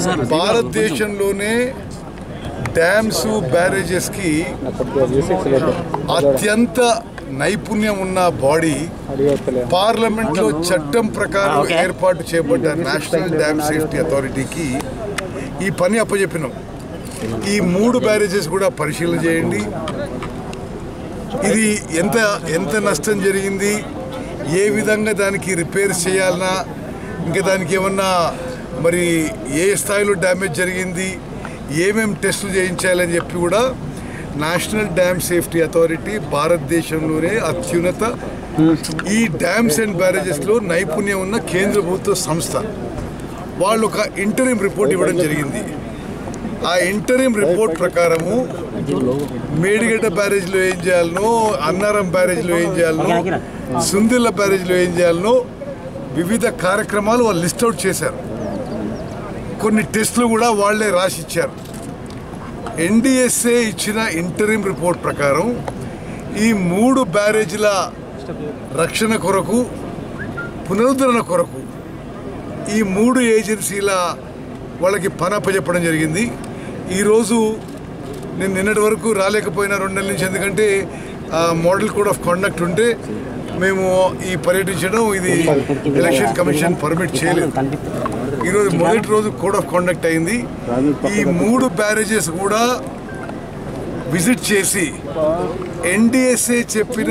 భారతదేశంలోనే డ్యామ్స్ బ్యారేజెస్కి అత్యంత నైపుణ్యం ఉన్న బాడీ పార్లమెంట్లో చట్టం ప్రకారం ఏర్పాటు చేయబడ్డ నేషనల్ డ్యామ్ సేఫ్టీ అథారిటీకి ఈ పని అప్పచెప్పినాం ఈ మూడు బ్యారేజెస్ కూడా పరిశీలన చేయండి ఇది ఎంత ఎంత నష్టం జరిగింది ఏ విధంగా దానికి రిపేర్స్ చేయాలన్నా ఇంకా దానికి ఏమన్నా మరి ఏ స్థాయిలో డ్యామేజ్ జరిగింది ఏమేం టెస్టులు చేయించాలని చెప్పి కూడా నేషనల్ డ్యామ్ సేఫ్టీ అథారిటీ భారతదేశంలోనే అత్యున్నత ఈ డ్యామ్స్ అండ్ బ్యారేజెస్లో నైపుణ్యం ఉన్న కేంద్ర ప్రభుత్వ సంస్థ వాళ్ళు ఒక ఇంటరిం రిపోర్ట్ ఇవ్వడం జరిగింది ఆ ఇంటరిం రిపోర్ట్ ప్రకారము మేడిగడ్డ బ్యారేజ్లో ఏం చేయాలనో అన్నారం బ్యారేజ్లో ఏం చేయాలనో సుందిల్ల బ్యారేజ్లో ఏం చేయాలనో వివిధ కార్యక్రమాలు వాళ్ళు లిస్ట్ అవుట్ చేశారు కొన్ని టెస్టులు కూడా వాళ్ళే రాసి ఇచ్చారు ఎన్డిఎస్ఏ ఇచ్చిన ఇంటరిం రిపోర్ట్ ప్రకారం ఈ మూడు బ్యారేజీల రక్షణ కొరకు పునరుద్ధరణ కొరకు ఈ మూడు ఏజెన్సీల వాళ్ళకి పని అప్పచెప్పడం జరిగింది ఈరోజు నేను నిన్నటి వరకు రాలేకపోయినా రెండు నెలల నుంచి ఎందుకంటే ఆ, మోడల్ కోడ్ ఆఫ్ కాండక్ట్ ఉంటే మేము ఈ పర్యటించడం ఇది ఎలక్షన్ కమిషన్ పర్మిట్ చేయలేదు ఈరోజు మొదటి రోజు కోడ్ ఆఫ్ కాండక్ట్ అయింది ఈ మూడు బ్యారేజెస్ కూడా విజిట్ చేసి ఎన్డిఎస్ఏ చెప్పిన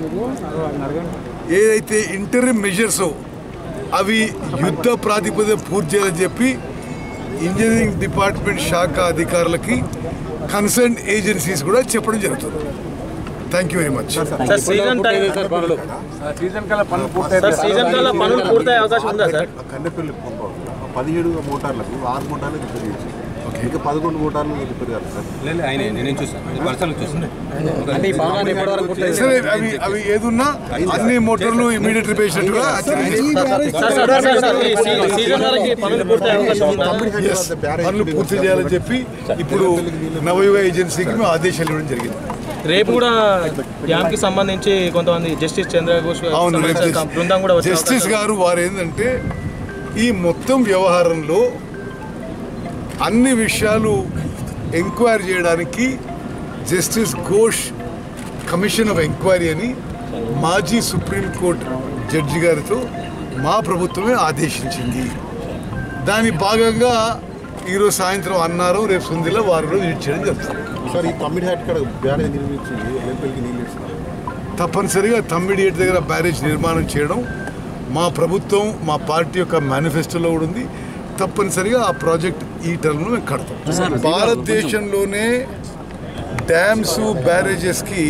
ఏదైతే ఇంటరిమ్ మెజర్స్ అవి యుద్ధ ప్రాతిపదిక పూర్తి చేయాలని చెప్పి ఇంజనీరింగ్ డిపార్ట్మెంట్ శాఖ అధికారులకి కన్సర్న్ ఏజెన్సీస్ కూడా చెప్పడం జరుగుతుంది thank you very much sir season time season కల్లా పనులు సార్ పూర్తయితే సీజన్ కల్లా పనులు పూర్తయ్యే అవకాశం ఉందా సార్ కండపల్లి పదిహేడు మోటార్లకు ఆరు మోటార్లు రిపేర్ చేసి ఇంకా పదకొండు మోటార్లు రిపేర్ కాదు సార్ లేదు ఆయన నేను చూసాను పర్సనల్ చూసాను అంటే ఈ భవనాన్ని ఎప్పటి వరకు పూర్తయింది సరే అవి అవి ఏదున్నా అన్ని మోటార్లు ఇమీడియట్ రిపేసినట్టుగా సార్ సార్ సార్ సార్ ఈ సీ- సీజన్ వరకు పనులు పూర్తయ్యే అవకాశం ఉందా Yes, పనులు పూర్తి చేయాలని చెప్పి ఇప్పుడు నవయుగ ఏజెన్సీకి మేము ఆదేశాలు ఇవ్వడం జరిగింది రేపు కూడా డ్యామ్ కి సంబంధించి కొంతమంది జస్టిస్ చంద్రఘోష్ అవును సంబంధించిన బృందం కూడా వచ్చే జస్టిస్ అవకాశం గారు వారు ఏంటంటే ఈ మొత్తం వ్యవహారంలో అన్ని విషయాలు ఎంక్వైరీ చేయడానికి justice Ghosh commission of enquiry అని మాజీ సుప్రీంకోర్టు జడ్జి గారితో మా ప్రభుత్వమే ఆదేశించింది దాని భాగంగా ఈరోజు సాయంత్రం అన్నారు రేపు సుందిలో వారి రోజు లీడ్ చేయడం జరుగుతుంది సార్ ఈ తమ్మిడి హ్యాట్ కాడ బ్యారేజ్ నిర్మించింది ఎల్ఎంపల్లికి నీళ్ళు ఇస్తున్నారు తప్పనిసరిగా తమ్మిడియేట్ దగ్గర బ్యారేజ్ నిర్మాణం చేయడం మా ప్రభుత్వం మా పార్టీ యొక్క మేనిఫెస్టోలో కూడా ఉంది తప్పనిసరిగా ఆ ప్రాజెక్ట్ ఈ టర్మ్లో మేము కడతాం భారతదేశంలోనే డ్యామ్స్ బ్యారేజెస్కి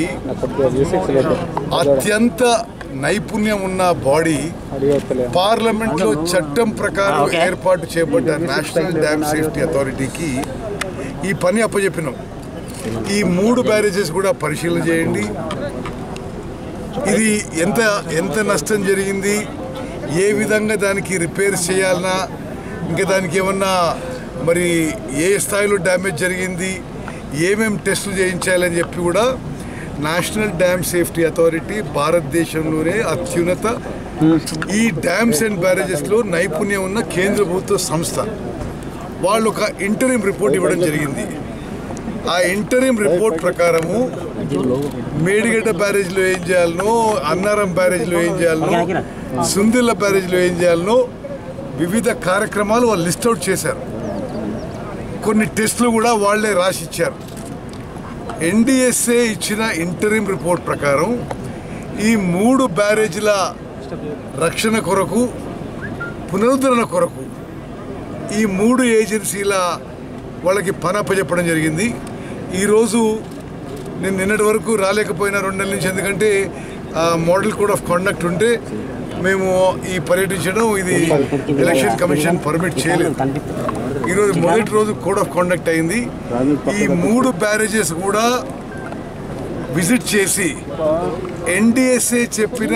అత్యంత నైపుణ్యం ఉన్న బాడీ పార్లమెంట్లో చట్టం ప్రకారం ఏర్పాటు చేయబడ్డ నేషనల్ డ్యామ్ సేఫ్టీ అథారిటీకి ఈ పని అప్పచెప్పినాం ఈ మూడు బ్యారేజెస్ కూడా పరిశీలన చేయండి ఇది ఎంత ఎంత నష్టం జరిగింది ఏ విధంగా దానికి రిపేర్స్ చేయాలన్నా ఇంకా దానికి ఏమన్నా మరి ఏ స్థాయిలో డ్యామేజ్ జరిగింది ఏమేం టెస్టులు చేయించాలని చెప్పి కూడా నేషనల్ డ్యామ్ సేఫ్టీ అథారిటీ భారతదేశంలోనే అత్యున్నత ఈ డ్యామ్స్ అండ్ బ్యారేజెస్లో నైపుణ్యం ఉన్న కేంద్ర ప్రభుత్వ సంస్థ వాళ్ళు ఒక ఇంటరిం రిపోర్ట్ ఇవ్వడం జరిగింది ఆ ఇంటరిం రిపోర్ట్ ప్రకారము మేడిగడ్డ బ్యారేజ్లో ఏం చేయాలనో అన్నారం బ్యారేజ్లో ఏం చేయాలనో సుందిల్ల బ్యారేజ్లో ఏం చేయాలనో వివిధ కార్యక్రమాలు వాళ్ళు లిస్ట్ అవుట్ చేశారు కొన్ని టెస్టులు కూడా వాళ్ళే రాసి ఇచ్చారు ఎన్డిఎస్ఏ ఇచ్చిన ఇంటరిం రిపోర్ట్ ప్రకారం ఈ మూడు బ్యారేజీల రక్షణ కొరకు పునరుద్ధరణ కొరకు ఈ మూడు ఏజెన్సీల వాళ్ళకి పని అప్పచెప్పడం జరిగింది ఈరోజు నేను నిన్నటి వరకు రాలేకపోయినా రెండు నెలల నుంచి ఎందుకంటే ఆ, మోడల్ కోడ్ ఆఫ్ కాండక్ట్ ఉంటే మేము ఈ పర్యటించడం ఇది ఎలక్షన్ కమిషన్ పర్మిట్ చేయలేదు ఈరోజు మొదటి రోజు కోడ్ ఆఫ్ కాండక్ట్ అయింది ఈ మూడు బ్యారేజెస్ కూడా విజిట్ చేసి ఎన్డిఎస్ఏ చెప్పిన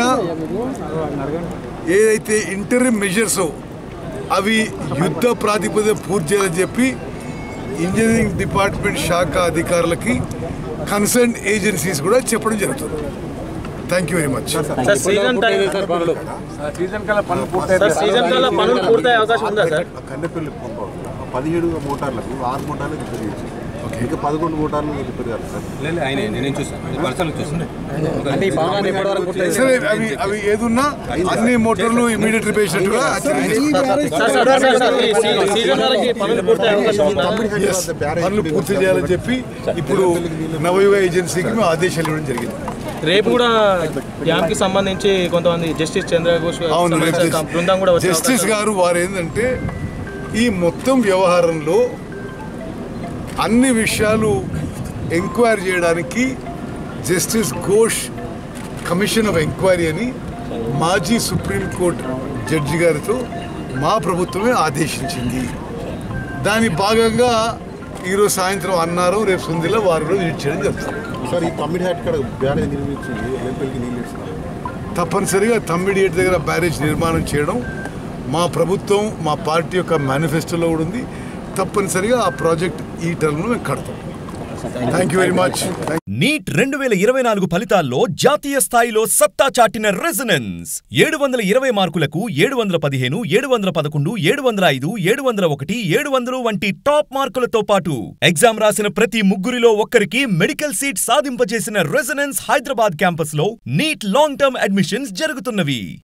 ఏదైతే ఇంటరిమ్ మెజర్స్ అవి యుద్ధ ప్రాతిపదిక పూర్తి చేయాలని చెప్పి ఇంజనీరింగ్ డిపార్ట్మెంట్ శాఖ అధికారులకి కన్సర్న్ ఏజెన్సీస్ కూడా చెప్పడం జరుగుతుంది thank you very much sir season time season కల్లా పనులు సార్ సీజన్ కల్లా పనులు పూర్తయ్యే అవకాశం ఉందా సార్ కండపల్లి పదిహేడు మోటార్లకు ఆరు మోటార్లు రిపేర్ చేసి ఇంకా పదకొండు మోటార్లు రిపేర్ కాదు సార్ లేదు ఆయన నేను చూసాను ఇది పర్సనల్ చూసాను అంటే ఈ భవనాన్ని ఎప్పటి వరకు పూర్తి సరే అవి అవి ఏదున్నా అన్ని మోటార్లు ఇమీడియట్ రిపేర్ చేసినట్టుగా సార్ సార్ సార్ సార్ ఈ సీ- సీజన్ వరకు పనులు పూర్తయ్యే అవకాశం ఉందా Yes, పనులు పూర్తి చేయాలని చెప్పి ఇప్పుడు నవయుగ ఏజెన్సీకి మేము ఆదేశాలు ఇవ్వడం జరిగింది రేపు కూడా డ్యామ్ కి సంబంధించి కొంతమంది జస్టిస్ చంద్రఘోష్ అవును సంబంధించిన బృందం కూడా వచ్చే జస్టిస్ అవకాశం గారు వారు ఏంటంటే ఈ మొత్తం వ్యవహారంలో అన్ని విషయాలు ఎంక్వైరీ చేయడానికి justice Ghosh commission of enquiry అని మాజీ సుప్రీంకోర్టు జడ్జి గారితో మా ప్రభుత్వమే ఆదేశించింది దాని భాగంగా ఈరోజు సాయంత్రం అన్నారు రేపు సుందిలో వారు రోజు ఇచ్చేయడం జరుగుతుంది సార్ ఈ తమ్మిడి హ్యాట్ ఇక్కడ బ్యారేజ్ నిర్మించి ఎల్ఎంపీకి నీళ్ళు ఇస్తున్నారు తప్పనిసరిగా తమ్మిడియేట్ దగ్గర బ్యారేజ్ నిర్మాణం చేయడం మా ప్రభుత్వం మా పార్టీ యొక్క మేనిఫెస్టోలో కూడా ఉంది తప్పనిసరిగా ఆ ప్రాజెక్ట్ ఈ టర్మ్లో మేము కడతాం thank you very much NEET రెండు వేల ఇరవై నాలుగు ఫలితాల్లో జాతీయ స్థాయిలో సత్తా చాటిన రెజనెన్స్ ఏడు వందల ఇరవై మార్కులకు ఏడు వందల పదిహేను ఏడు వందల పదకొండు ఏడు వందల ఐదు ఏడు వందల ఒకటి ఏడు వందలు వంటి టాప్ మార్కులతో పాటు ఎగ్జామ్ రాసిన ప్రతి ముగ్గురిలో ఒక్కరికి మెడికల్ సీట్ సాధింపజేసిన రెజనెన్స్ హైదరాబాద్ క్యాంపస్ లో నీట్ లాంగ్ టర్మ్ అడ్మిషన్స్ జరుగుతున్నవి